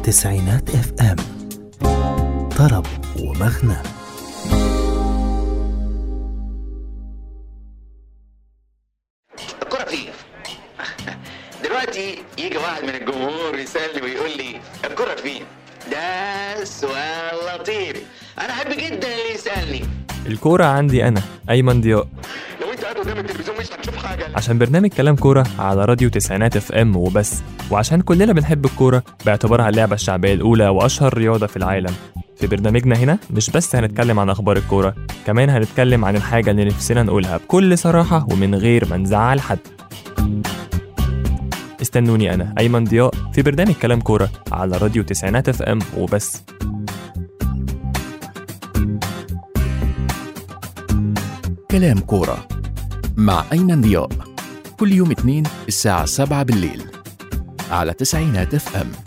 تسعينات اف ام طرب ومغنى الكرة فين؟ دلوقتي يجي واحد من الجمهور يسألني ويقول لي الكرة فين؟ ده سؤال لطيف أنا أحب جدا اللي يسألني الكورة عندي أنا أيمن ضياء لو أنت قاعد قدام التلفزيون مش هتشوف حاجة عشان برنامج كلام كورة على راديو تسعينات اف ام وبس وعشان كلنا بنحب الكورة باعتبارها اللعبة الشعبية الأولى وأشهر رياضة في العالم في برنامجنا هنا مش بس هنتكلم عن أخبار الكورة كمان هنتكلم عن الحاجة اللي نفسنا نقولها بكل صراحة ومن غير ما نزعل حد استنوني أنا أيمن ضياء في برنامج كلام كورة على راديو تسعينات اف ام وبس كلام كورة مع أيمن ضياء كل يوم اثنين الساعة سبعة بالليل على تسعينات اف ام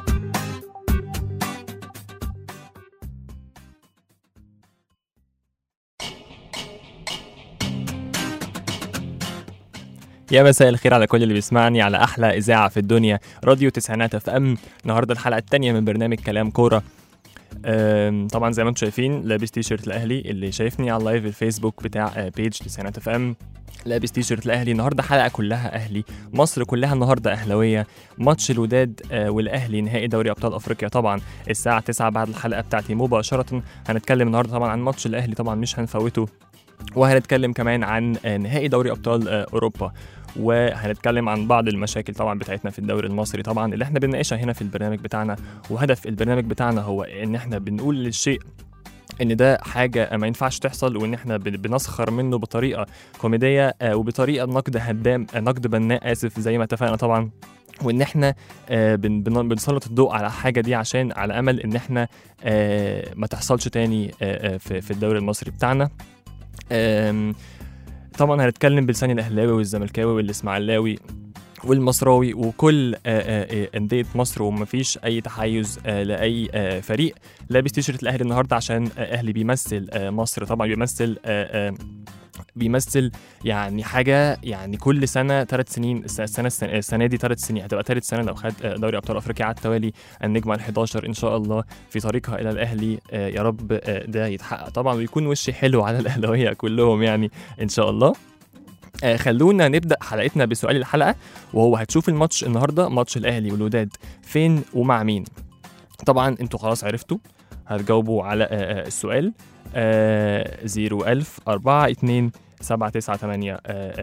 يا مساء الخير على كل اللي بيسمعني على احلى اذاعه في الدنيا راديو تسعينات اف ام النهارده الحلقه الثانيه من برنامج كلام كوره أم، طبعا زي ما انتم شايفين لابس تي شيرت الاهلي اللي شايفني على اللايف الفيسبوك بتاع آه، بيج تسعينات اف ام لابس تي شيرت الاهلي النهارده حلقه كلها اهلي مصر كلها النهارده اهلاويه ماتش الوداد آه، والاهلي نهائي دوري ابطال افريقيا طبعا الساعه 9 بعد الحلقه بتاعتي مباشره هنتكلم النهارده طبعا عن ماتش الاهلي طبعا مش هنفوته وهنتكلم كمان عن آه، نهائي دوري ابطال آه، اوروبا وهنتكلم عن بعض المشاكل طبعا بتاعتنا في الدوري المصري طبعا اللي احنا بنناقشها هنا في البرنامج بتاعنا وهدف البرنامج بتاعنا هو ان احنا بنقول للشيء ان ده حاجه ما ينفعش تحصل وان احنا بن- بنسخر منه بطريقه كوميديه آه، وبطريقه نقد هدام آه، نقد بناء اسف زي ما اتفقنا طبعا وان احنا آه، بن- بن- بنسلط الضوء على الحاجه دي عشان على امل ان احنا آه، ما تحصلش تاني آه، آه، في في الدوري المصري بتاعنا آم، طبعا هنتكلم بلسان الاهلاوي والزملكاوي والاسماعيلاوي والمصراوي وكل آه، آه، آه، انديه مصر ومفيش اي تحيز آه، لاي آه، فريق لابس تيشيرت الاهلي النهارده عشان آه، اهلي بيمثل آه، مصر طبعا بيمثل آه، آه، بيمثل يعني حاجه يعني كل سنه ثلاث سنين الس- السنه السنه, السنة دي ثلاث سنين هتبقى ثالث سنه لو خد آه، دوري ابطال افريقيا على التوالي النجمه ال 11 ان شاء الله في طريقها الى الاهلي آه، يا رب آه، ده يتحقق طبعا ويكون وشي حلو على الاهلاويه كلهم يعني ان شاء الله آه، خلونا نبدا حلقتنا بسؤال الحلقه وهو هتشوف الماتش النهارده ماتش الاهلي والوداد فين ومع مين طبعا انتوا خلاص عرفتوا هتجاوبوا على آه، آه، السؤال آه، 01000 42 798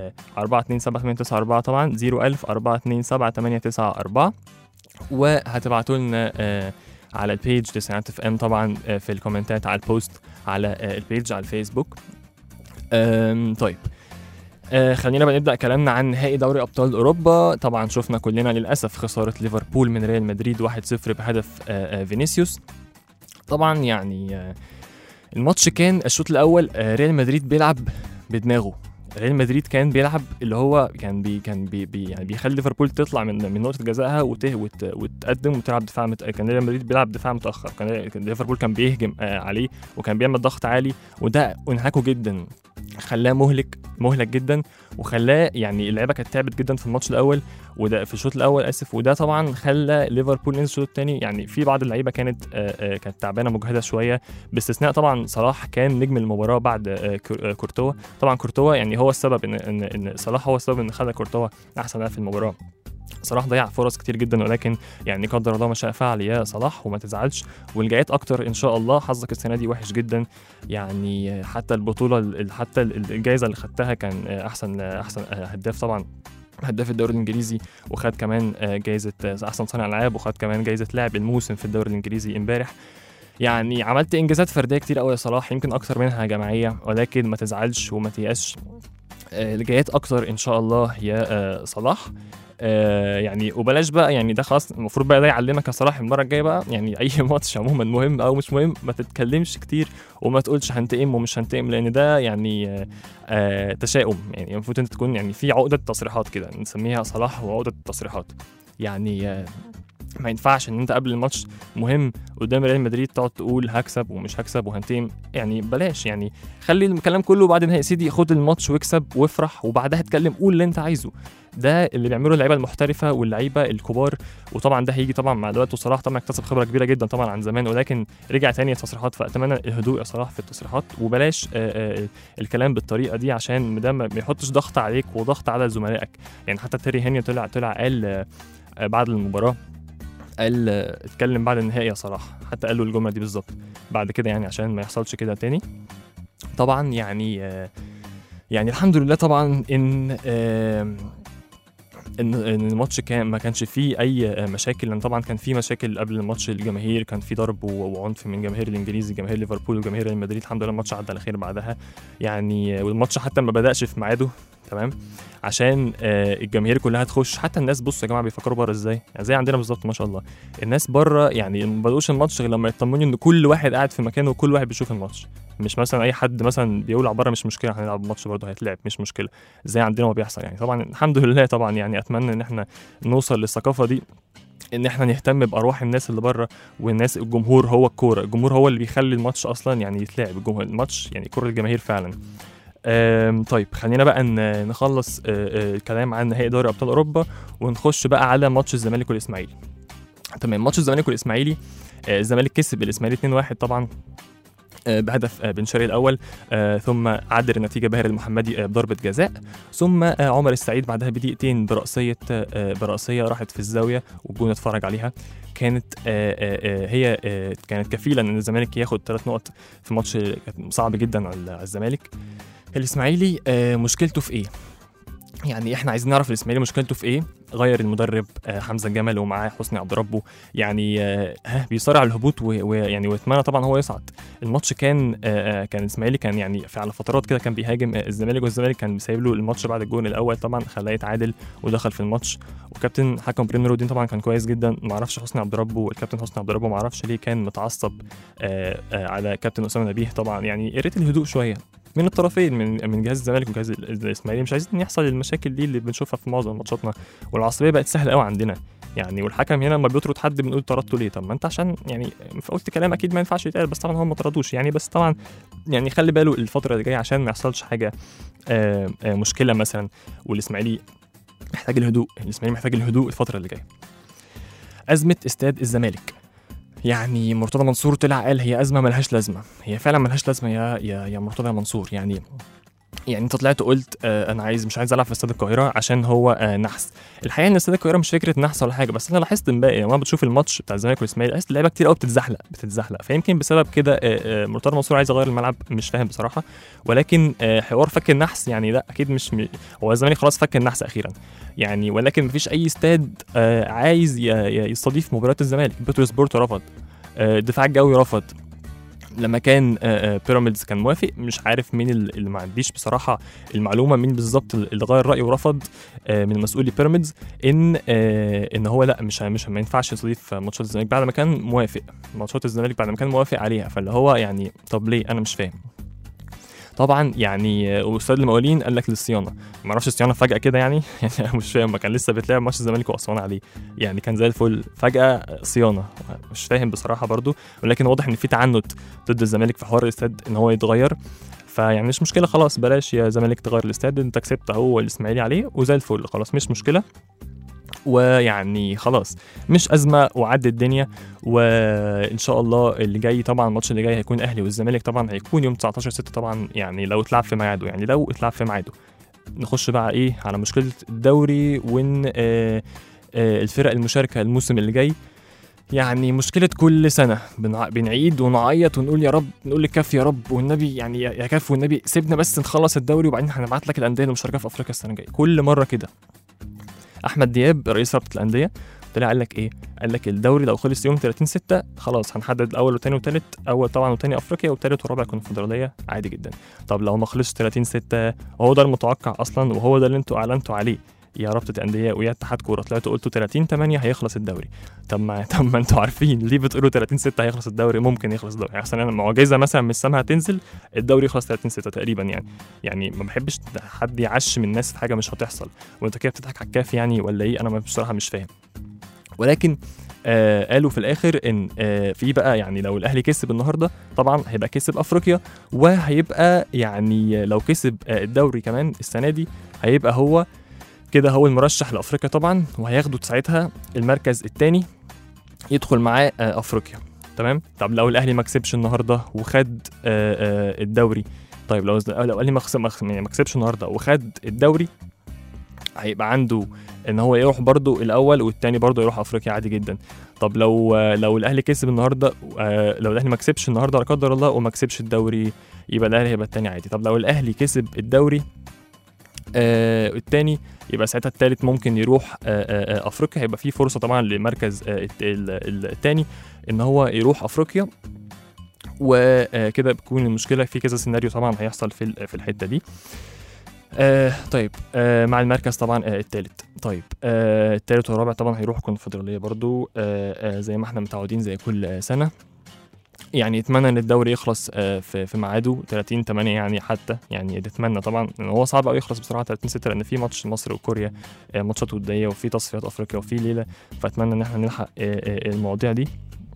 42 794 طبعا 01000 42 798 وهتبعتوا لنا آه، على البيج تسعينات اف ام طبعا آه، في الكومنتات على البوست على آه، البيج على الفيسبوك آم، طيب آه خلينا بقى نبدا كلامنا عن نهائي دوري ابطال اوروبا طبعا شفنا كلنا للاسف خساره ليفربول من ريال مدريد 1-0 بهدف آه آه فينيسيوس طبعا يعني آه الماتش كان الشوط الاول آه ريال مدريد بيلعب بدماغه ريال مدريد كان بيلعب اللي هو كان بي كان بي بي يعني بيخلي ليفربول تطلع من من نقطه جزائها وته وت وتقدم وتلعب دفاع مت... كان ريال مدريد بيلعب دفاع متاخر كان كان ليفربول كان بيهجم آه عليه وكان بيعمل ضغط عالي وده انهكه جدا خلاه مهلك مهلك جدا وخلاه يعني اللعيبه كانت تعبت جدا في الماتش الاول وده في الشوط الاول اسف وده طبعا خلى ليفربول ينزل الشوط الثاني يعني في بعض اللعيبه كانت آه، آه، كانت تعبانه مجهده شويه باستثناء طبعا صلاح كان نجم المباراه بعد آه، كور- آه، كورتوا طبعا كورتوا يعني هو السبب ان ان ان صلاح هو السبب ان خلى كورتوا احسن لاعب في المباراه صلاح ضيع فرص كتير جدا ولكن يعني قدر الله ما شاء فعل يا صلاح وما تزعلش والجايات اكتر ان شاء الله حظك السنه دي وحش جدا يعني حتى البطوله ال- حتى الجائزه اللي خدتها كان احسن احسن هداف طبعا هداف الدوري الانجليزي وخد كمان جائزه احسن صانع العاب وخد كمان جائزه لاعب الموسم في الدوري الانجليزي امبارح يعني عملت انجازات فرديه كتير قوي يا صلاح يمكن اكتر منها جماعيه ولكن ما تزعلش وما تيأسش آه، الجايات اكتر ان شاء الله يا آه، صلاح آه يعني وبلاش بقى يعني ده خلاص المفروض بقى ده يعلمك يا صلاح المره الجايه بقى يعني اي ماتش عموما مهم او مش مهم ما تتكلمش كتير وما تقولش هنتقم ومش هنتقم لان ده يعني آه آه تشاؤم يعني المفروض انت تكون يعني في عقده تصريحات كده نسميها صلاح وعقده التصريحات يعني آه ما ينفعش ان انت قبل الماتش مهم قدام ريال مدريد تقعد تقول هكسب ومش هكسب وهنتيم يعني بلاش يعني خلي الكلام كله بعد نهائي سيدي خد الماتش واكسب وافرح وبعدها اتكلم قول اللي انت عايزه ده اللي بيعمله اللعيبه المحترفه واللعيبه الكبار وطبعا ده هيجي طبعا مع الوقت وصلاح طبعا اكتسب خبره كبيره جدا طبعا عن زمان ولكن رجع تاني التصريحات فاتمنى الهدوء يا صلاح في التصريحات وبلاش آه، آه، الكلام بالطريقه دي عشان ده ما ما يحطش ضغط عليك وضغط على زملائك يعني حتى تيري هنري طلع طلع قال آه، آه، بعد المباراه قال آه، اتكلم بعد النهائي يا صلاح حتى قال له الجمله دي بالظبط بعد كده يعني عشان ما يحصلش كده تاني طبعا يعني آه، يعني الحمد لله طبعا ان آم، ان ان الماتش كان ما كانش فيه اي آه، مشاكل لان طبعا كان في مشاكل قبل الماتش الجماهير كان في ضرب و- وعنف من جماهير الانجليزي جماهير ليفربول وجماهير ريال مدريد الحمد لله الماتش عدى على خير بعدها يعني آه، والماتش حتى ما بداش في ميعاده تمام عشان آه، الجماهير كلها تخش حتى الناس بصوا يا جماعه بيفكروا بره ازاي يعني زي عندنا بالظبط ما شاء الله الناس بره يعني ما بدوش الماتش غير لما يطمنوا ان كل واحد قاعد في مكانه وكل واحد بيشوف الماتش مش مثلا اي حد مثلا بيولع بره مش مشكله هنلعب الماتش برضه هيتلعب مش مشكله زي عندنا ما بيحصل يعني طبعا الحمد لله طبعا يعني اتمنى ان احنا نوصل للثقافه دي ان احنا نهتم بارواح الناس اللي بره والناس الجمهور هو الكوره الجمهور هو اللي بيخلي الماتش اصلا يعني يتلعب الجمهور الماتش يعني كره الجماهير فعلا أم، طيب خلينا بقى ن- نخلص آه، آه، الكلام عن نهائي دوري ابطال اوروبا ونخش بقى على ماتش الزمالك والاسماعيلي تمام ماتش الزمالك والاسماعيلي آه، الزمالك كسب الاسماعيلي 2-1 طبعا آه، بهدف آه، بن شرقي الاول آه، ثم عدل النتيجه باهر المحمدي آه، بضربه جزاء ثم آه، عمر السعيد بعدها بدقيقتين براسيه آه، براسيه راحت في الزاويه والجون اتفرج عليها كانت آه، آه، آه، هي آه، كانت كفيله ان الزمالك ياخد ثلاث نقط في ماتش كان صعب جدا على على الزمالك الاسماعيلي آه، مشكلته في ايه يعني احنا عايزين نعرف الاسماعيلي مشكلته في ايه غير المدرب آه، حمزه الجمل ومعاه حسني عبد ربه يعني آه، ها بيصارع على الهبوط و- ويعني ويتمنى طبعا هو يصعد الماتش كان آه، آه، كان الاسماعيلي كان يعني في على فترات كده كان بيهاجم آه، الزمالك والزمالك كان سايب له الماتش بعد الجون الاول طبعا خلاه يتعادل ودخل في الماتش وكابتن حكم بريم نور الدين طبعا كان كويس جدا ما اعرفش حسني عبد ربه الكابتن حسني عبد ربه ما اعرفش ليه كان متعصب آه، آه، على كابتن اسامه نبيه طبعا يعني يا ريت الهدوء شويه من الطرفين من من جهاز الزمالك وجهاز ال- الاسماعيلي مش عايزين يحصل المشاكل دي اللي بنشوفها في معظم ماتشاتنا والعصبيه بقت سهله قوي عندنا يعني والحكم هنا لما بيطرد حد بنقول طردته ليه طب ما انت عشان يعني قلت كلام اكيد ما ينفعش يتقال بس طبعا هو ما طردوش يعني بس طبعا يعني خلي باله الفتره اللي جايه عشان ما يحصلش حاجه آه، آه، مشكله مثلا والاسماعيلي محتاج الهدوء الاسماعيلي محتاج الهدوء الفتره اللي جايه ازمه استاد الزمالك يعني مرتضى منصور طلع قال هي ازمه ملهاش لازمه هي فعلا ملهاش لازمه يا يا يا مرتضى يا منصور يعني يعني انت طلعت قلت آه انا عايز مش عايز العب في استاد القاهره عشان هو آه نحس الحقيقه ان استاد القاهره مش فكره نحس ولا حاجه بس انا لاحظت امبارح لما بتشوف الماتش بتاع الزمالك والاسماعيلي لاحظت اللعيبه كتير قوي بتتزحلق بتتزحلق فيمكن بسبب كده آه آه مرتضى منصور عايز يغير الملعب مش فاهم بصراحه ولكن آه حوار فك النحس يعني لا اكيد مش م... هو الزمالك خلاص فك النحس اخيرا يعني ولكن مفيش اي استاد آه عايز ي- ي- يستضيف مباريات الزمالك بترو سبورت رفض آه، الدفاع الجوي رفض لما كان آه، آه، بيراميدز كان موافق مش عارف مين ال- اللي ما عنديش بصراحه المعلومه مين بالظبط اللي غير رايه ورفض آه، من مسؤولي بيراميدز ان آه، ان هو لا مش مش ما ينفعش يستضيف ماتشات الزمالك بعد ما كان موافق ماتشات الزمالك بعد ما كان موافق عليها فاللي هو يعني طب ليه انا مش فاهم طبعا يعني آه، استاذ المقاولين قال لك للصيانه ما اعرفش الصيانه فجاه كده يعني يعني أنا مش فاهم ما كان لسه بيتلعب ماتش الزمالك واسوان عليه يعني كان زي الفل فجاه صيانه مش فاهم بصراحه برضو ولكن واضح ان في تعنت ضد الزمالك في حوار الاستاد ان هو يتغير فيعني مش مشكله خلاص بلاش يا زمالك تغير الاستاد انت كسبت اهو الاسماعيلي عليه وزي الفل خلاص مش مشكله ويعني خلاص مش ازمه وعدت الدنيا وان شاء الله اللي جاي طبعا الماتش اللي جاي هيكون اهلي والزمالك طبعا هيكون يوم 19 6 طبعا يعني لو اتلعب في ميعاده يعني لو اتلعب في ميعاده نخش بقى ايه على مشكله الدوري وان آه آه الفرق المشاركه الموسم اللي جاي يعني مشكلة كل سنة بنع... بنعيد ونعيط ونقول يا رب نقول للكاف يا رب والنبي يعني يا يا كاف والنبي سيبنا بس نخلص الدوري وبعدين هنبعت لك الأندية المشاركة في أفريقيا السنة الجاية كل مرة كده أحمد دياب رئيس رابطة الأندية طلع قال لك إيه؟ قال لك الدوري لو خلص يوم 30 6 خلاص هنحدد الأول والتاني والتالت أول طبعا والتاني أفريقيا والتالت والرابع الكونفدرالية عادي جدا طب لو ما خلصش 30 6 هو ده المتوقع أصلا وهو ده اللي أنتوا أعلنتوا عليه يا رابطه انديه ويا اتحاد كوره طلعتوا قلتوا 30 8 هيخلص الدوري طب ما طب ما انتوا عارفين ليه بتقولوا 30 6 هيخلص الدوري ممكن يخلص الدوري يعني انا معجزه مثلا من السما هتنزل الدوري يخلص 30 6 تقريبا يعني يعني ما بحبش حد يعشم الناس في حاجه مش هتحصل وانت كده بتضحك على الكاف يعني ولا ايه انا بصراحه مش فاهم ولكن آه قالوا في الاخر ان آه في بقى يعني لو الاهلي كسب النهارده طبعا هيبقى كسب افريقيا وهيبقى يعني لو كسب آه الدوري كمان السنه دي هيبقى هو كده هو المرشح لافريقيا طبعا وهياخدوا ساعتها المركز الثاني يدخل معاه آه افريقيا تمام طب لو الاهلي ما كسبش النهارده وخد آه آه الدوري طيب لو لو الاهلي ما خسر- ما خس- يعني ما كسبش النهارده وخد الدوري هيبقى عنده ان هو يروح برضو الاول والتاني برضو يروح افريقيا عادي جدا طب لو لو الاهلي كسب النهارده آه، لو الاهلي ما كسبش النهارده لا قدر الله وما كسبش الدوري يبقى الاهلي هيبقى التاني عادي طب لو الاهلي كسب الدوري آه التاني يبقى ساعتها التالت ممكن يروح آه آه آه، افريقيا هيبقى في فرصه طبعا لمركز آه الت- ال- ال- التاني ان هو يروح افريقيا وكده بتكون المشكله في كذا سيناريو طبعا هيحصل في ال- في الحته دي آه طيب آه مع المركز طبعا آه التالت طيب آه التالت والرابع طبعا هيروحوا كونفدراليه برضو آه آه زي ما احنا متعودين زي كل آه سنه يعني اتمنى ان الدوري يخلص آه في في ميعاده 30 8 يعني حتى يعني نتمنى طبعا ان هو صعب قوي يخلص بصراحه 30 6 لان في ماتش مصر وكوريا آه ماتشات وديه وفي تصفيات افريقيا وفي ليله فاتمنى ان احنا نلحق آه آه المواضيع دي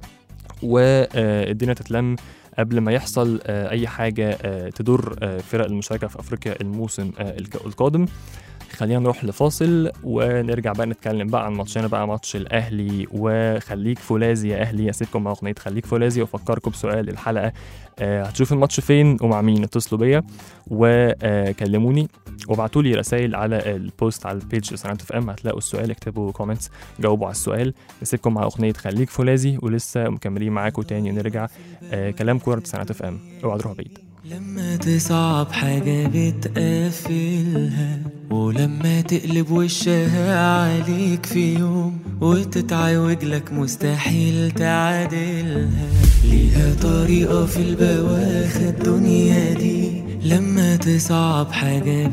والدنيا تتلم قبل ما يحصل آه، اي حاجه آه، تضر آه، فرق المشاركه في افريقيا الموسم آه، الك- القادم خلينا نروح لفاصل ونرجع بقى نتكلم بقى عن ماتشنا بقى ماتش الاهلي وخليك فولاذي يا اهلي اسيبكم مع اغنيه خليك فولاذي وافكركم بسؤال الحلقه آه، هتشوف الماتش فين ومع مين اتصلوا بيا وكلموني وابعتوا لي رسائل على البوست على البيج سنات اف ام هتلاقوا السؤال اكتبوا كومنتس جاوبوا على السؤال نسيبكم مع اغنيه خليك فولاذي ولسه مكملين معاكم تاني ونرجع آه كلام كوره سنات اف ام اوعى تروحوا بعيد لما تصعب حاجة بتقفلها ولما تقلب وشها عليك في يوم وتتعوج لك مستحيل تعادلها ليها طريقة في البواخة الدنيا دي لما تصعب حاجة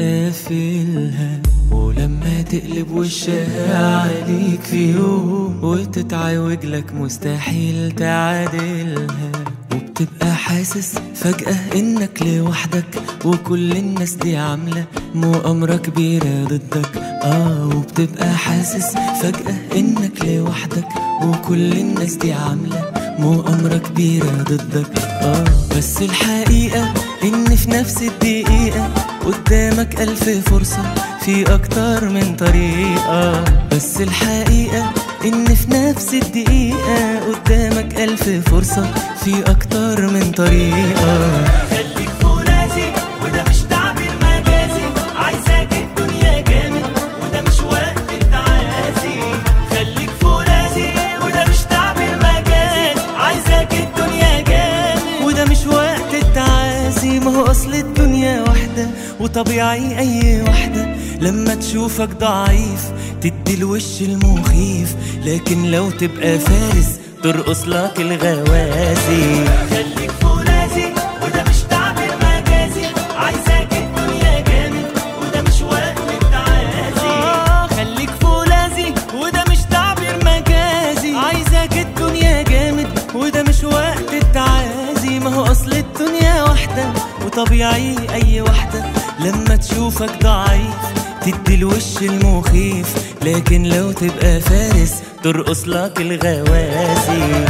بتقفلها ولما تقلب وشها عليك في يوم وتتعوج لك مستحيل تعادلها وبتبقى حاسس فجأة انك لوحدك وكل الناس دي عاملة مؤامرة كبيرة ضدك اه وبتبقى حاسس فجأة انك لوحدك وكل الناس دي عاملة مؤامرة كبيرة ضدك اه بس الحقيقة ان في نفس الدقيقة قدامك ألف فرصة في أكتر من طريقة بس الحقيقة إن في نفس الدقيقة قدامك ألف فرصة في أكتر من طريقة خليك فولاذي وده مش تعبير مجازي عايزاك الدنيا جامد وده مش وقت التعازي خليك فولاذي وده مش تعبير مجازي عايزاك الدنيا جامد وده مش وقت التعازي ما هو أصل الدنيا واحدة وطبيعي أي واحدة لما تشوفك ضعيف تدي الوش المخيف لكن لو تبقى فارس ترقص لك الغوازي خليك فولاذي وده مش تعبير مجازي عايزاك الدنيا جامد وده مش وقت التعازي آه خليك فولاذي وده مش تعبير مجازي عايزاك الدنيا جامد وده مش وقت التعازي ما هو اصل الدنيا واحدة وطبيعي اي واحدة لما تشوفك ضعيف تدي الوش المخيف لكن لو تبقى فارس ترقص لك الغوازي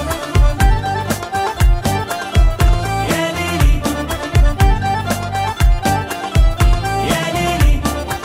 يا ليلي يا ليلي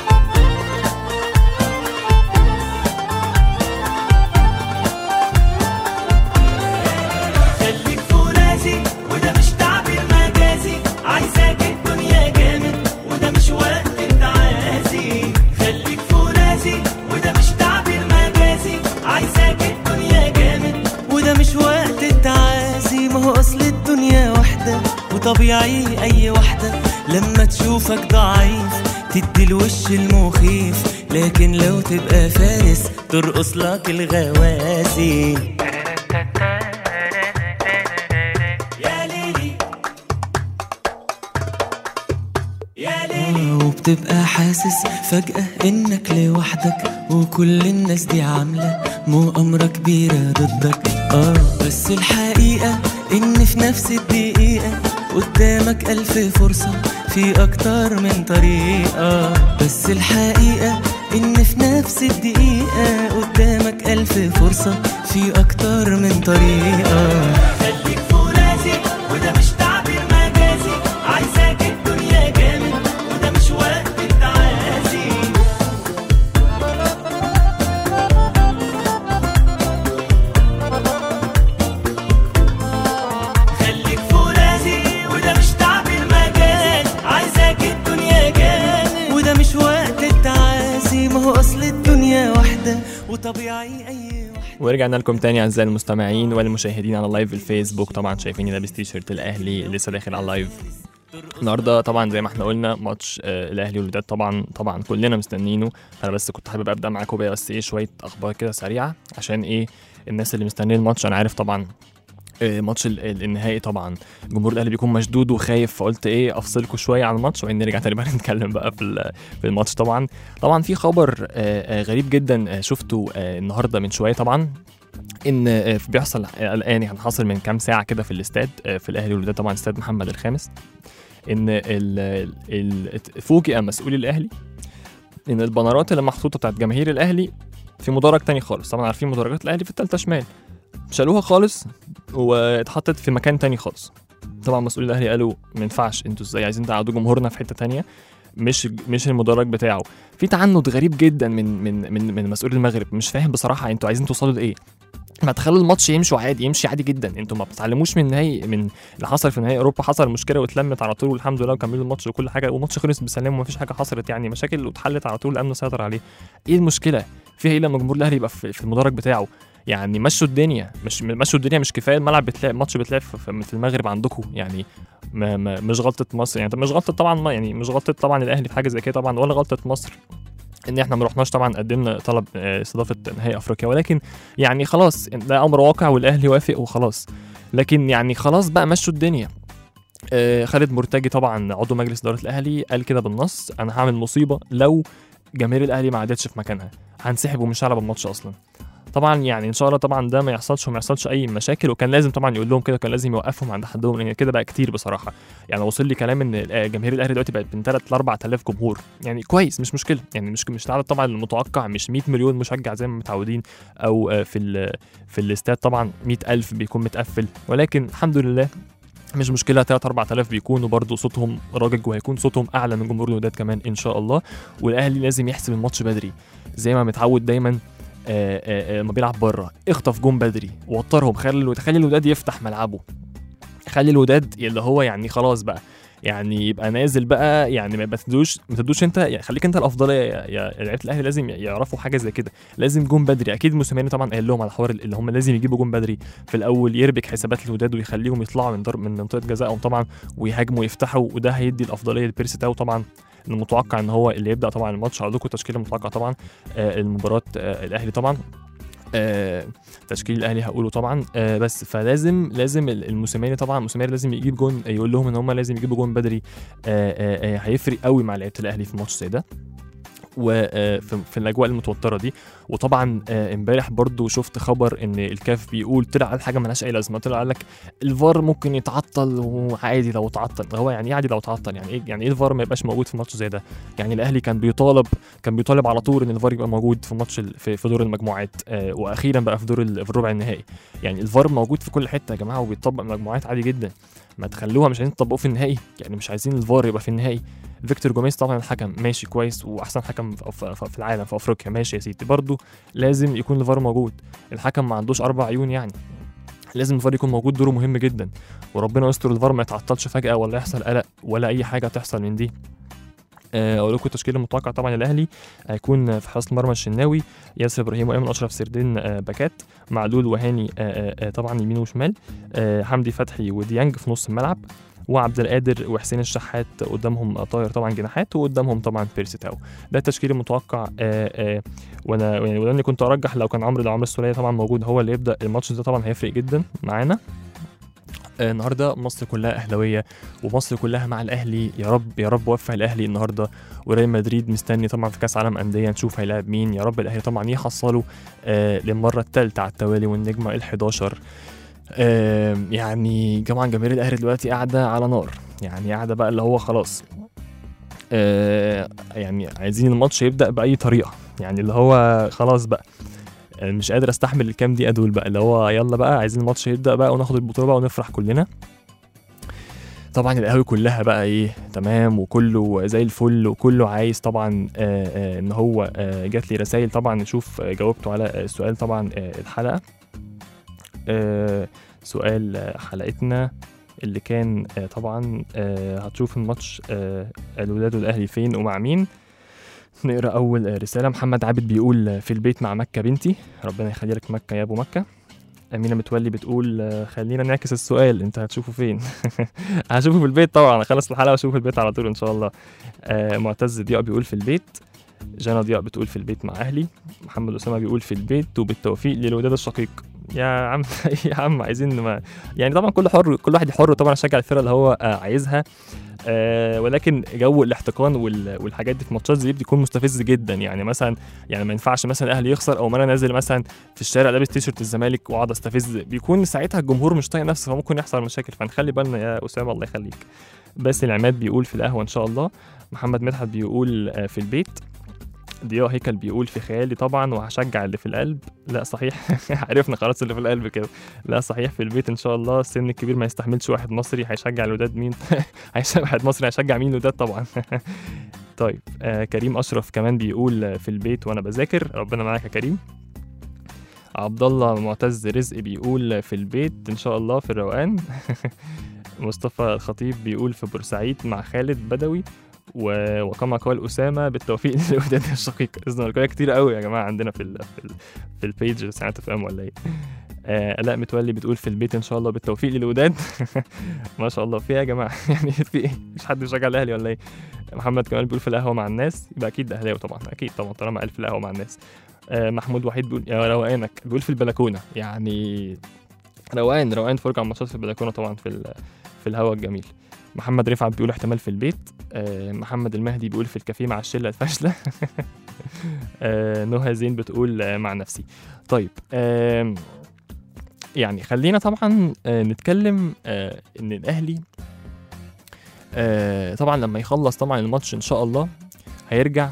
خليك فولاذي وده مش تعبير مجازي عايزاك الدنيا جامد وده مش وقت التعازي خليك فولاذي وده مش تعبير مجازي عايزاك الدنيا جامد وده مش وقت التعازي ما هو اصل الدنيا واحدة وطبيعي اي واحدة لما تشوفك ضعيف تدي الوش المخيف لكن لو تبقى فارس ترقص لك الغوازي يا ليلي يا ليلي وبتبقى حاسس فجأة انك لوحدك وكل الناس دي عاملة مؤامرة كبيرة ضدك اه بس الحقيقة ان في نفس الدقيقة قدامك ألف فرصة في أكتر من طريقة بس الحقيقة إن في نفس الدقيقة قدامك ألف فرصة فرصة في أكتر من طريقة خليك فرازي وده مش تعبير مجازي عايزاك الدنيا جامد وده مش وقت التعازي خليك فرازي وده مش تعبير مجاز عايزاك الدنيا جامد وده مش وقت التعازي ما هو اصل الدنيا واحدة وطبيعي اي واحد ورجعنا لكم تاني اعزائي المستمعين والمشاهدين على لايف الفيسبوك طبعا شايفيني لابس تي شيرت الاهلي لسه داخل على اللايف النهارده طبعا زي ما احنا قلنا ماتش آه، الاهلي والوداد طبعا طبعا كلنا مستنيينه انا بس كنت حابب ابدا معاكم بقى بس ايه شويه اخبار كده سريعه عشان ايه الناس اللي مستنيه الماتش انا عارف طبعا آه، ماتش ال- ال- النهائي طبعا جمهور الاهلي بيكون مشدود وخايف فقلت ايه افصلكم شويه عن الماتش وبعدين نرجع تاني بقى نتكلم بقى في ال- في الماتش طبعا طبعا في خبر آه، آه، غريب جدا آه، شفته آه، النهارده من شويه طبعا ان آه، بيحصل آه، الان يعني حاصل من كام ساعه كده في الاستاد آه، في الاهلي والوداد طبعا استاد محمد الخامس ان ال ال فوجئ مسؤولي الاهلي ان البنرات اللي محطوطه بتاعت جماهير الاهلي في مدرج تاني خالص طبعا عارفين مدرجات الاهلي في التالتة شمال شالوها خالص واتحطت في مكان تاني خالص طبعا مسؤولي الاهلي قالوا ما ينفعش انتوا ازاي عايزين تقعدوا جمهورنا في حته تانية مش مش المدرج بتاعه في تعنت غريب جدا من من من من مسؤول المغرب مش فاهم بصراحه انتوا عايزين توصلوا لايه ما تخلوا الماتش يمشوا عادي يمشي عادي جدا انتوا ما بتتعلموش من نهائي من اللي حصل في نهائي اوروبا حصل مشكله واتلمت على طول والحمد لله وكملوا الماتش وكل حاجه والماتش خلص بسلام وما فيش حاجه حصلت يعني مشاكل واتحلت على طول الامن سيطر عليه ايه المشكله فيها ايه لما جمهور الاهلي يبقى في في المدرج بتاعه يعني مشوا الدنيا مش مشوا الدنيا مش كفايه الملعب بتلعب ماتش بتلعب في في المغرب عندكم يعني ما ما مش غلطه مصر يعني مش غلطه طبعا ما يعني مش غلطه طبعا الاهلي في حاجه زي كده طبعا ولا غلطه مصر ان احنا ما رحناش طبعا قدمنا طلب آه، استضافه نهائي افريقيا ولكن يعني خلاص ده امر واقع والاهلي وافق وخلاص لكن يعني خلاص بقى مشوا الدنيا آه، خالد مرتجي طبعا عضو مجلس اداره الاهلي قال كده بالنص انا هعمل مصيبه لو جماهير الاهلي ما عادتش في مكانها هنسحب ومش هلعب الماتش اصلا طبعا يعني ان شاء الله طبعا ده ما يحصلش وما يحصلش اي مشاكل وكان لازم طبعا يقول لهم كده كان لازم يوقفهم عند حدهم لان كده بقى كتير بصراحه يعني وصل لي كلام ان الأ- جماهير الاهلي دلوقتي بقت من 3 ل 4000 جمهور يعني كويس مش مشكله يعني مش مش العدد طبعا المتوقع مش 100 مليون مشجع زي ما متعودين او آه، في ال- في الاستاد طبعا 100000 بيكون متقفل ولكن الحمد لله مش مشكله 3 4000 بيكونوا برضو صوتهم راجج وهيكون صوتهم اعلى من جمهور الوداد كمان ان شاء الله والاهلي لازم يحسب الماتش بدري زي ما متعود دايما آه، آه، آه، لما بيلعب بره اخطف جون بدري وترهم خلي الود- خلي الوداد يفتح ملعبه خلي الوداد اللي هو يعني خلاص بقى يعني يبقى نازل بقى يعني ما تدوش ما تدوش انت يعني خليك انت الافضليه يا يا لعيبه الاهلي لازم يعرفوا حاجه زي كده لازم جون بدري اكيد موسيماني طبعا قال لهم على الحوار اللي هم لازم يجيبوا جون بدري في الاول يربك حسابات الوداد ويخليهم يطلعوا من ضرب من منطقه جزائهم طبعا ويهاجموا ويفتحوا وده هيدي الافضليه لبيرسي تاو طبعا المتوقع ان هو اللي يبدا طبعا الماتش هقول لكم التشكيله المتوقع طبعا آه المباراه آه الاهلي طبعا آه تشكيل الاهلي هقوله طبعا آه بس فلازم لازم ال- الموسيماني طبعا الموسيماني لازم يجيب جون يقول لهم ان هم لازم يجيبوا جون بدري آه آه آه هيفرق قوي مع لعيبه الاهلي في ماتش زي ده وفي في الاجواء المتوتره دي وطبعا آه، امبارح برضو شفت خبر ان الكاف بيقول طلع قال حاجه ملهاش اي لازمه طلع قال لك الفار ممكن يتعطل وعادي لو تعطل هو يعني ايه عادي لو تعطل يعني ايه يعني ايه الفار ما يبقاش موجود في ماتش زي ده يعني الاهلي كان بيطالب كان بيطالب على طول ان الفار يبقى موجود في ماتش ال- في, في دور المجموعات آه واخيرا بقى في دور ال- في الربع النهائي يعني الفار موجود في كل حته يا جماعه وبيطبق مجموعات عادي جدا ما تخلوها مش عايزين تطبقوه في النهائي يعني مش عايزين الفار يبقى في النهائي فيكتور جوميز طبعا الحكم ماشي كويس واحسن حكم في, في, في العالم في افريقيا ماشي يا سيدي برضه لازم يكون الفار موجود الحكم ما عندوش اربع عيون يعني لازم الفار يكون موجود دوره مهم جدا وربنا يستر الفار ما يتعطلش فجاه ولا يحصل قلق ولا اي حاجه تحصل من دي آه، اقول لكم التشكيل المتوقع طبعا الاهلي هيكون في حراسه المرمى الشناوي ياسر ابراهيم وايمن اشرف سردين آه، باكات معلول وهاني آه، آه، آه، طبعا يمين وشمال آه، حمدي فتحي وديانج في نص الملعب وعبد القادر وحسين الشحات قدامهم طاهر طبعا جناحات وقدامهم طبعا بيرسي تاو ده التشكيل المتوقع آه، آه، وانا يعني ولاني كنت ارجح لو كان عمرو لو عمرو السوليه طبعا موجود هو اللي يبدا الماتش ده طبعا هيفرق جدا معانا آه، النهارده مصر كلها اهلاويه ومصر كلها مع الاهلي يا رب يا رب وفق الاهلي النهارده وريال مدريد مستني طبعا في كاس عالم انديه نشوف هيلاعب مين يا رب الاهلي طبعا يحصلوا آه للمره الثالثه على التوالي والنجمه ال11 آه يعني طبعا جماهير الاهلي دلوقتي قاعده على نار يعني قاعده بقى اللي هو خلاص آه يعني عايزين الماتش يبدا باي طريقه يعني اللي هو خلاص بقى آه، مش قادر استحمل الكام دقيقه دول بقى اللي هو يلا بقى عايزين الماتش يبدا بقى وناخد البطوله بقى ونفرح كلنا طبعا القهوه كلها بقى ايه تمام وكله زي الفل وكله عايز طبعا آه آه ان هو آه جات لي رسائل طبعا نشوف آه جاوبته على آه سؤال طبعا آه الحلقه آه سؤال آه، حلقتنا اللي كان آه طبعا آه هتشوف الماتش آه الوداد والاهلي فين ومع مين نقرا اول آه، رساله محمد عابد بيقول آه، في البيت مع مكه بنتي ربنا يخلي لك مكه يا ابو مكه أمينة متولي بتقول آه، خلينا نعكس السؤال أنت هتشوفه فين؟ هشوفه في البيت طبعا أخلص الحلقة وأشوفه في البيت على طول إن شاء الله آه، معتز ضياء بيقول في البيت جانا ضياء بتقول في البيت مع أهلي محمد أسامة بيقول في البيت وبالتوفيق للوداد الشقيق يا عم يا عم عايزين ما يعني طبعا كل حر كل واحد حر طبعا يشجع الفرقه اللي هو آه، عايزها آه ولكن جو الاحتقان وال- والحاجات دي في ماتشات زي دي بيكون مستفز جدا يعني مثلا يعني ما ينفعش مثلا الاهلي يخسر او ما انا نازل مثلا في الشارع لابس تيشرت الزمالك واقعد استفز بيكون ساعتها الجمهور مش طايق نفسه فممكن يحصل مشاكل فنخلي بالنا يا اسامه الله يخليك باسل العماد بيقول في القهوه ان شاء الله محمد مدحت بيقول آه، في البيت ضياء هيكل بيقول في خيالي طبعا وهشجع اللي في القلب لا صحيح عرفنا خلاص اللي في القلب كده لا صحيح في البيت ان شاء الله السن الكبير ما يستحملش واحد مصري هيشجع الوداد مين هيشجع واحد مصري هيشجع مين الوداد طبعا طيب آه كريم اشرف كمان بيقول آه، في البيت وانا بذاكر ربنا معاك يا كريم عبد الله معتز رزق بيقول في البيت ان شاء الله في الروقان مصطفى الخطيب بيقول في بورسعيد مع خالد بدوي و... وكما قال اسامه بالتوفيق للوداد الشقيق الزمالكاويه كتير قوي يا جماعه عندنا في ال... في, ال... في البيج ساعه تفهم ولا ايه آه لا متولي بتقول في البيت ان شاء الله بالتوفيق للوداد ما شاء الله في ايه يا جماعه يعني في ايه مش حد بيشجع الاهلي ولا ايه محمد كمال بيقول في القهوه مع الناس يبقى اكيد اهلاوي طبعا اكيد طبعا طالما قال في القهوه مع الناس آه محمود وحيد بيقول يا روقانك بيقول في البلكونه يعني روقان روقان فرجة على ماتشات في البلكونه طبعا في ال... في الهواء الجميل محمد رفعت بيقول احتمال في البيت آه محمد المهدي بيقول في الكافيه مع الشله الفاشله آه نهى زين بتقول آه مع نفسي طيب آه يعني خلينا طبعا آه نتكلم آه ان الاهلي آه طبعا لما يخلص طبعا الماتش ان شاء الله هيرجع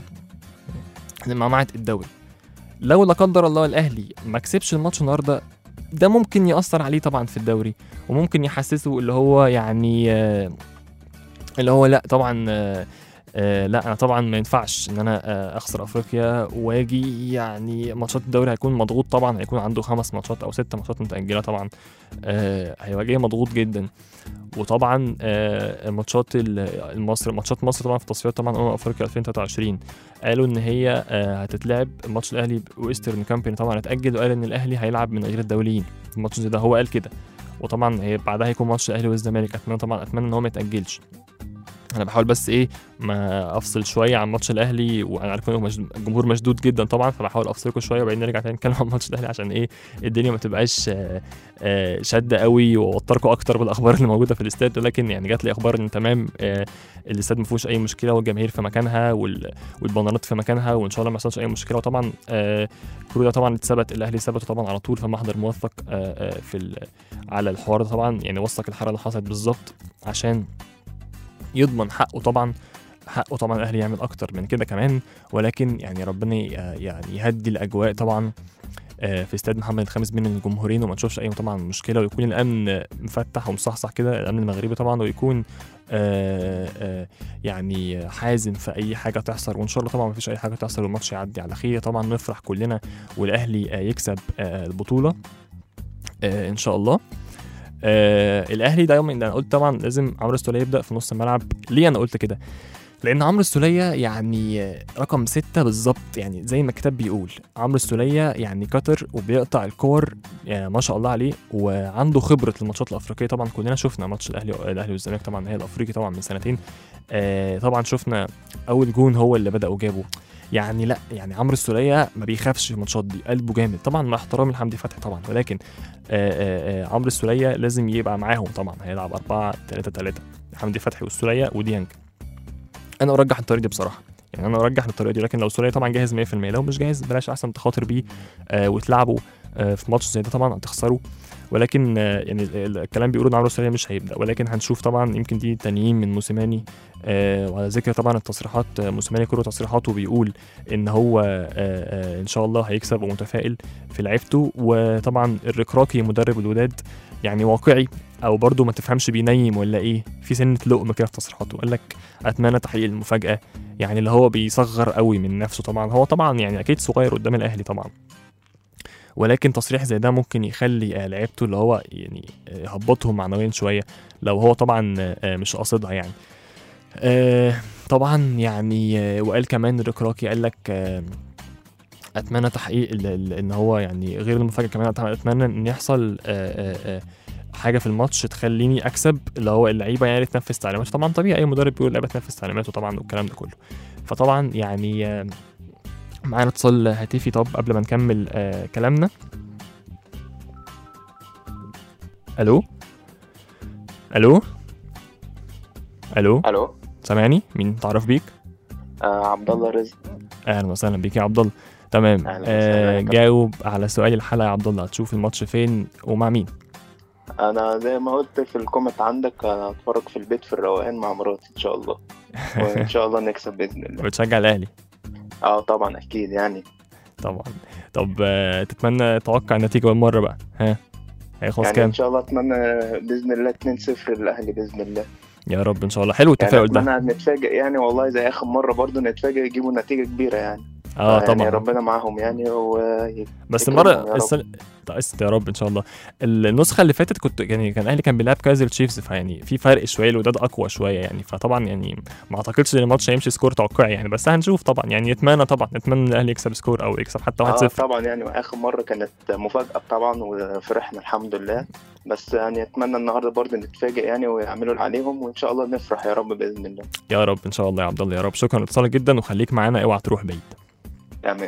لمعمعة الدوري لو لا قدر الله الاهلي ما كسبش الماتش النهارده ده ممكن يأثر عليه طبعا في الدوري وممكن يحسسه اللي هو يعني آه اللي هو لا طبعا آه آه لا انا طبعا ما ينفعش ان انا آه اخسر افريقيا واجي يعني ماتشات الدوري هيكون مضغوط طبعا هيكون عنده خمس ماتشات او ست ماتشات متاجله طبعا آه هيبقى جاي مضغوط جدا وطبعا آه ماتشات ال- مصر ماتشات مصر طبعا في تصفيات طبعا امم افريقيا 2023 قالوا ان هي آه هتتلعب ماتش الاهلي وايسترن كامباني طبعا اتاجل وقال ان الاهلي هيلعب من غير الدوليين في الماتش زي ده هو قال كده وطبعا هي بعدها هيكون ماتش الاهلي والزمالك اتمنى طبعا اتمنى ان هو ما يتاجلش انا بحاول بس ايه ما افصل شويه عن ماتش الاهلي وانا عارف ان مش... الجمهور مشدود جدا طبعا فبحاول افصلكم شويه وبعدين نرجع تاني نتكلم عن ماتش الاهلي عشان ايه الدنيا ما تبقاش آه، آه، شاده قوي واوتركم اكتر بالاخبار اللي موجوده في الاستاد ولكن يعني جات لي اخبار ان تمام آه، الاستاد ما فيهوش اي مشكله والجماهير في مكانها وال... والبنرات في مكانها وان شاء الله ما يحصلش اي مشكله وطبعا آه، كل ده طبعا اتثبت الاهلي ثبته طبعا على طول في محضر موثق آه، آه، في ال... على الحوار ده طبعا يعني وثق الحاله اللي حصلت بالظبط عشان يضمن حقه طبعا حقه طبعا الاهلي يعمل اكتر من كده كمان ولكن يعني ربنا ي- يعني يهدي الاجواء طبعا آه، في استاد محمد الخامس بين الجمهورين وما نشوفش اي طبعا مشكله ويكون الامن مفتح ومصحصح كده الامن المغربي طبعا ويكون آه، آه، يعني حازم في اي حاجه تحصل وان شاء الله طبعا ما فيش اي حاجه تحصل والماتش يعدي على خير طبعا نفرح كلنا والاهلي آه، يكسب آه، البطوله آه، ان شاء الله آه الاهلي دايما انا قلت طبعا لازم عمرو السوليه يبدا في نص الملعب ليه انا قلت كده لان عمرو السوليه يعني آه، رقم ستة بالظبط يعني زي ما الكتاب بيقول عمرو السوليه يعني كتر وبيقطع الكور يعني ما شاء الله عليه وعنده خبره الماتشات الافريقيه طبعا كلنا شفنا ماتش الاهلي الاهلي والزمالك طبعا هي الافريقي طبعا من سنتين آه طبعا شفنا اول جون هو اللي بدا وجابه يعني لا يعني عمرو السوليه ما بيخافش في الماتشات دي قلبه جامد طبعا مع احترامي لحمدي فتحي طبعا ولكن آه، آه، آه، عمرو السوليه لازم يبقى معاهم طبعا هيلعب 4 3 3 حمدي فتحي والسوليه وديانج انا ارجح الطريقه دي بصراحه يعني انا ارجح الطريقه دي لكن لو السوليه طبعا جاهز 100% لو مش جاهز بلاش احسن تخاطر بيه آه وتلعبه آه، في ماتش زي ده طبعا هتخسروا ولكن آه، يعني ال- ال- الكلام بيقولوا ان عمرو السولية مش هيبدا ولكن هنشوف طبعا يمكن دي تنيين من موسيماني آه، وعلى ذكر طبعا التصريحات آه، موسيماني كله تصريحاته بيقول ان هو آه، آه، ان شاء الله هيكسب ومتفائل في لعيبته وطبعا الركراكي مدرب الوداد يعني واقعي او برضه ما تفهمش بينيم ولا ايه في سنه لقم كده في تصريحاته قال لك اتمنى تحقيق المفاجاه يعني اللي هو بيصغر قوي من نفسه طبعا هو طبعا يعني اكيد صغير قدام الاهلي طبعا ولكن تصريح زي ده ممكن يخلي آه، لعيبته اللي هو يعني آه، يهبطهم معنويا شويه لو هو طبعا آه، مش قاصدها يعني آه، طبعا يعني آه، وقال كمان الركراكي قال لك آه، اتمنى تحقيق ال- ال- ان هو يعني غير المفاجاه كمان أت- اتمنى ان يحصل آه، آه، آه، حاجه في الماتش تخليني اكسب اللي هو اللعيبه يعني تنفذ تعليماته طبعا طبيعي اي مدرب بيقول اللعيبه تنفذ تعليماته طبعا والكلام ده كله فطبعا يعني آه، معانا اتصال هاتفي طب قبل ما نكمل آه كلامنا الو الو الو الو سامعني مين تعرف بيك آه عبد الله رزق اهلا وسهلا بيك يا عبد الله تمام أهلا آه وسهلا. جاوب على سؤال الحلقه يا عبد الله هتشوف الماتش فين ومع مين انا زي ما قلت في الكومنت عندك انا هتفرج في البيت في الروقان مع مراتي ان شاء الله وان شاء الله نكسب باذن الله بتشجع الاهلي اه طبعا اكيد يعني طبعا طب آه تتمنى توقع النتيجه بالمره بقى ها هيخلص يعني كام ان شاء الله اتمنى باذن الله 2-0 للاهلي باذن الله يا رب ان شاء الله حلو يعني التفاؤل ده اتمنى نتفاجئ يعني والله زي اخر مره برضو نتفاجئ يجيبوا نتيجه كبيره يعني اه يعني طبعا ربنا معاهم يعني و بس يكرمهم يا المره رب. السنه تأست يا رب ان شاء الله النسخه اللي فاتت كنت يعني كان الاهلي كان بيلعب كايزر تشيفز فيعني في فرق شويه الوداد اقوى شويه يعني فطبعا يعني ما اعتقدش ان الماتش هيمشي سكور توقعي يعني بس هنشوف طبعا يعني نتمنى طبعا نتمنى ان الاهلي يكسب سكور او يكسب حتى 1-0 اه طبعا يعني واخر مره كانت مفاجاه طبعا وفرحنا الحمد لله بس يعني اتمنى النهارده برضو نتفاجئ يعني ويعملوا اللي عليهم وان شاء الله نفرح يا رب باذن الله يا رب ان شاء الله يا عبد الله يا رب شكرا لاتصالك جدا وخليك معانا اوعى تروح بعيد يعني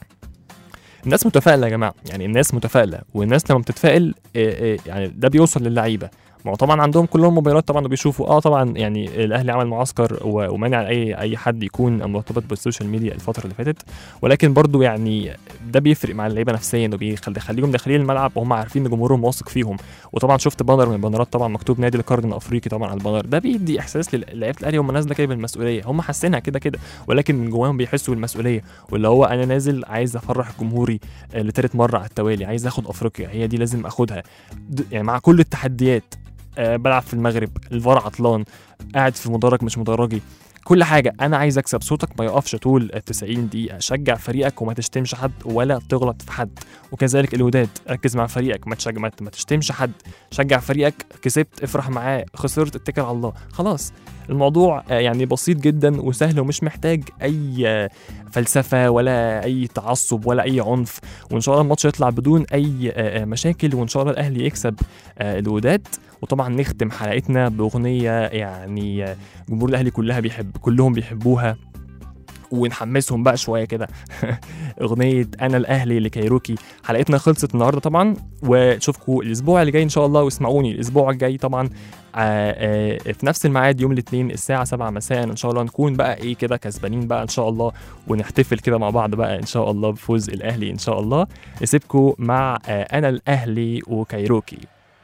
الناس متفائله يا جماعه يعني الناس متفائله والناس لما بتتفائل آه، آه، يعني ده بيوصل للعيبه ما هو طبعا عندهم كلهم موبايلات طبعا وبيشوفوا اه طبعا يعني الاهلي عمل معسكر و- ومانع اي اي حد يكون مرتبط بالسوشيال ميديا الفتره اللي فاتت ولكن برضو يعني ده بيفرق مع اللعيبه نفسيا وبيخليهم داخلين الملعب وهم عارفين ان جمهورهم واثق فيهم وطبعا شفت بانر من البانرات طبعا مكتوب نادي القرن الافريقي طبعا على البانر ده بيدي احساس للعيبه الاهلي هم نازله كده بالمسؤوليه هم حاسينها كده كده ولكن من جواهم بيحسوا بالمسؤوليه واللي هو انا نازل عايز افرح جمهوري آه، لتالت مره على التوالي عايز اخد افريقيا هي دي لازم اخدها د- يعني مع كل التحديات آه، بلعب في المغرب الفار عطلان قاعد في مدرج مش مدرجي كل حاجة أنا عايز أكسب صوتك ما يقفش طول ال 90 دقيقة شجع فريقك وما تشتمش حد ولا تغلط في حد وكذلك الوداد ركز مع فريقك ما تشجع ما ما تشتمش حد شجع فريقك كسبت افرح معاه خسرت اتكل على الله خلاص الموضوع آه، يعني بسيط جدا وسهل ومش محتاج أي آه، فلسفة ولا أي تعصب ولا أي عنف وإن شاء الله الماتش يطلع بدون أي آه، آه، مشاكل وإن شاء الله الأهلي يكسب آه، الوداد وطبعا نختم حلقتنا بأغنية يعني آه، جمهور الأهلي كلها بيحب كلهم بيحبوها ونحمسهم بقى شويه كده اغنيه انا الاهلي لكايروكي حلقتنا خلصت النهارده طبعا واشوفكم الاسبوع اللي جاي ان شاء الله واسمعوني الاسبوع الجاي طبعا آه، آه، في نفس الميعاد يوم الاثنين الساعه 7 مساء ان شاء الله نكون بقى ايه كده كسبانين بقى ان شاء الله ونحتفل كده مع بعض بقى ان شاء الله بفوز الاهلي ان شاء الله نسيبكم مع آه، انا الاهلي وكايروكي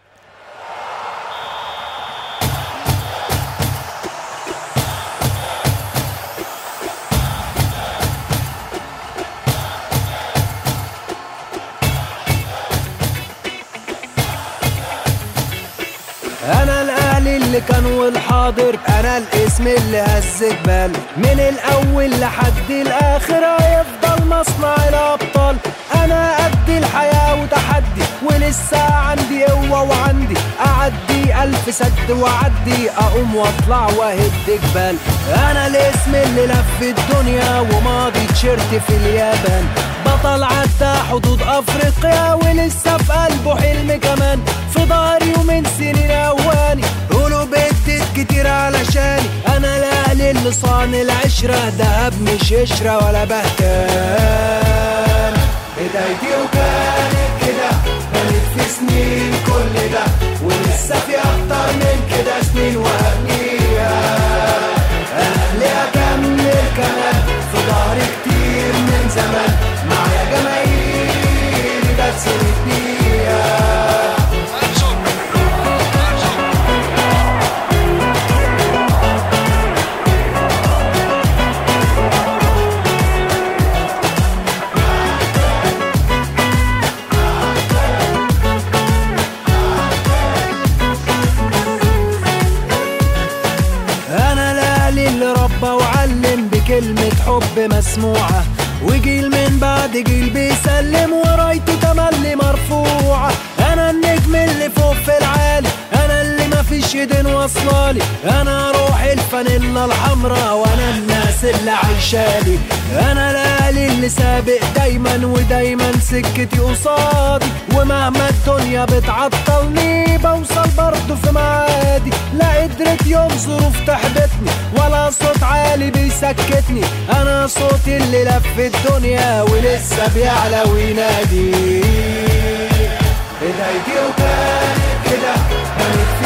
انا الاهلي اللي كان والحاضر انا الاسم اللي هز جبال من الاول لحد الاخر هيفضل مصنع الابطال انا قد الحياه وتحدي ولسه عندي قوه وعندي اعدي الف سد واعدي اقوم واطلع واهد جبال انا الاسم اللي لف الدنيا وماضي تيشيرت في اليابان بطل عدى حدود افريقيا ولسه في قلبه حلم كمان في ظهري ومن سنين اواني قولوا بدت كتير علشاني انا الاهلي اللي صان العشرة دهب مش قشرة ولا بهتان بدايتي وكانت كده بنت في سنين كل ده ولسه في اكتر من كده سنين وهبنيها اهلي اكمل كمان في ظهري كتير من زمان معايا جماهيري بس اتسند بيها انا الاهلي اللي ربى وعلم بكلمة حب مسموعة وجيل من بعد جيل بيسلم ورايته تملي مرفوعة انا النجم اللي فوق في العالي انا اللي مفيش ايدين واصلالي انا روح الفانيلا الحمراء وانا الناس اللي عايشالي انا الاهلي اللي سابق دايما ودايما سكتي قصادي ومهما الدنيا بتعطلني بوصل برضه في معادي لا قدرت يوم ظروف تحبطني ولا صوت عالي بيسكتني انا صوتي اللي لف الدنيا ولسه بيعلى وينادي بدايتي وكانت كده كانت